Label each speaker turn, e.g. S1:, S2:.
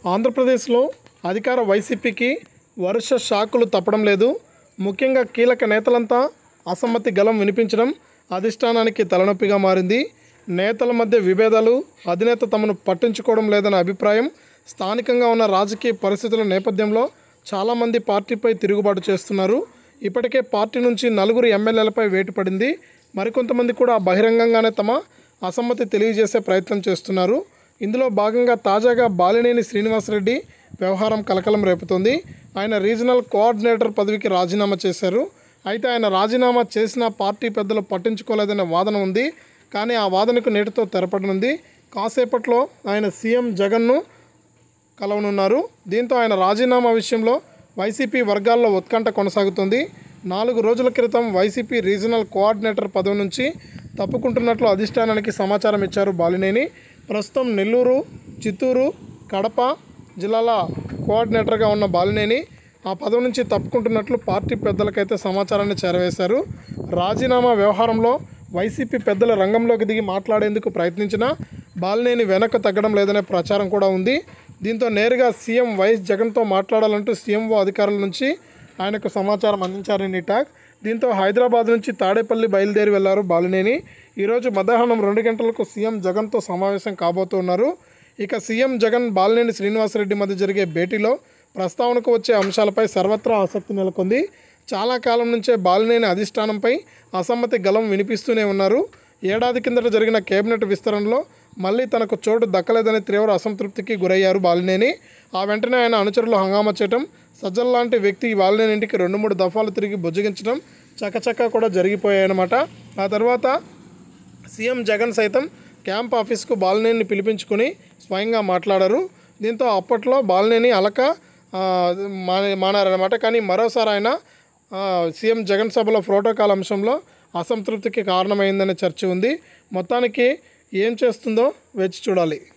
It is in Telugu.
S1: ఆంధ్రప్రదేశ్లో అధికార వైసీపీకి వరుస షాకులు తప్పడం లేదు ముఖ్యంగా కీలక నేతలంతా అసమ్మతి గలం వినిపించడం అధిష్టానానికి తలనొప్పిగా మారింది నేతల మధ్య విభేదాలు అధినేత తమను పట్టించుకోవడం లేదన్న అభిప్రాయం స్థానికంగా ఉన్న రాజకీయ పరిస్థితుల నేపథ్యంలో చాలామంది పార్టీపై తిరుగుబాటు చేస్తున్నారు ఇప్పటికే పార్టీ నుంచి నలుగురు ఎమ్మెల్యేలపై వేటు పడింది మరికొంతమంది కూడా బహిరంగంగానే తమ అసమ్మతి తెలియజేసే ప్రయత్నం చేస్తున్నారు ఇందులో భాగంగా తాజాగా బాలినేని శ్రీనివాసరెడ్డి వ్యవహారం కలకలం రేపుతోంది ఆయన రీజనల్ కోఆర్డినేటర్ పదవికి రాజీనామా చేశారు అయితే ఆయన రాజీనామా చేసిన పార్టీ పెద్దలు పట్టించుకోలేదనే వాదన ఉంది కానీ ఆ వాదనకు నేటితో తెరపడనుంది కాసేపట్లో ఆయన సీఎం జగన్ను కలవనున్నారు దీంతో ఆయన రాజీనామా విషయంలో వైసీపీ వర్గాల్లో ఉత్కంఠ కొనసాగుతుంది నాలుగు రోజుల క్రితం వైసీపీ రీజనల్ కోఆర్డినేటర్ పదవి నుంచి తప్పుకుంటున్నట్లు అధిష్టానానికి సమాచారం ఇచ్చారు బాలినేని ప్రస్తుతం నెల్లూరు చిత్తూరు కడప జిల్లాల కోఆర్డినేటర్గా ఉన్న బాలినేని ఆ పదవి నుంచి తప్పుకుంటున్నట్లు పార్టీ పెద్దలకైతే సమాచారాన్ని చేరవేశారు రాజీనామా వ్యవహారంలో వైసీపీ పెద్దల రంగంలోకి దిగి మాట్లాడేందుకు ప్రయత్నించినా బాలినేని వెనక్కు తగ్గడం లేదనే ప్రచారం కూడా ఉంది దీంతో నేరుగా సీఎం వైఎస్ జగన్తో మాట్లాడాలంటూ సీఎంఓ అధికారుల నుంచి ఆయనకు సమాచారం అందించారని టాక్ దీంతో హైదరాబాద్ నుంచి తాడేపల్లి బయలుదేరి వెళ్లారు బాలినేని ఈరోజు మధ్యాహ్నం రెండు గంటలకు సీఎం జగన్తో సమావేశం కాబోతున్నారు ఇక సీఎం జగన్ బాలినేని శ్రీనివాసరెడ్డి మధ్య జరిగే భేటీలో ప్రస్తావనకు వచ్చే అంశాలపై సర్వత్రా ఆసక్తి నెలకొంది చాలా కాలం నుంచే బాలినేని అధిష్టానంపై అసమ్మతి గలం వినిపిస్తూనే ఉన్నారు ఏడాది కిందట జరిగిన కేబినెట్ విస్తరణలో మళ్ళీ తనకు చోటు దక్కలేదని తీవ్ర అసంతృప్తికి గురయ్యారు బాలినేని ఆ వెంటనే ఆయన అనుచరులు హంగామా చేయటం సజ్జల్ లాంటి వ్యక్తి ఈ బాలినేని ఇంటికి రెండు మూడు దఫాలు తిరిగి బుజ్జగించడం చకచకా కూడా జరిగిపోయాయన్నమాట ఆ తర్వాత సీఎం జగన్ సైతం క్యాంప్ ఆఫీస్కు బాలినేని పిలిపించుకుని స్వయంగా మాట్లాడారు దీంతో అప్పట్లో బాలినేని అలక ఆ, మానే మానారనమాట కానీ మరోసారి ఆయన ఆ, సీఎం జగన్ సభలో ప్రోటోకాల్ అంశంలో అసంతృప్తికి కారణమైందనే చర్చ ఉంది మొత్తానికి ఏం చేస్తుందో వేచి చూడాలి